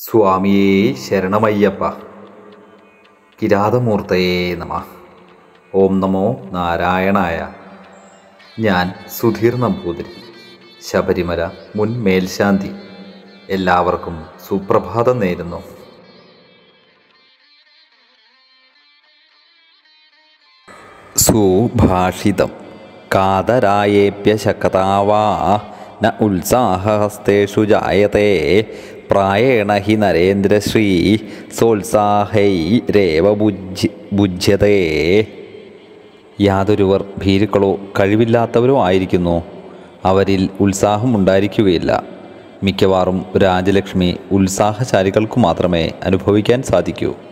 സ്വാമിയേ ശരണമയ്യപ്പ കിരാതമൂർത്തയേ നമ ഓം നമോ നാരായണായ ഞാൻ സുധീർ നമ്പൂതിരി ശബരിമല മുൻ മേൽശാന്തി എല്ലാവർക്കും സുപ്രഭാതം നേരുന്നു സുഭാഷിതം കാതരായേപ്യശകതാവാ ന ഉത്സാഹഹസ്തേഷു ജായത്തെ പ്രായേണ ഹി നരേന്ദ്രശ്രീ സോത്സാഹൈരേവ ബുജ്ജി ബുജ്യതേ യാതൊരുവർ ഭീരുക്കളോ കഴിവില്ലാത്തവരോ ആയിരിക്കുന്നു അവരിൽ ഉത്സാഹമുണ്ടായിരിക്കുകയില്ല മിക്കവാറും രാജലക്ഷ്മി ഉത്സാഹശാലികൾക്കു മാത്രമേ അനുഭവിക്കാൻ സാധിക്കൂ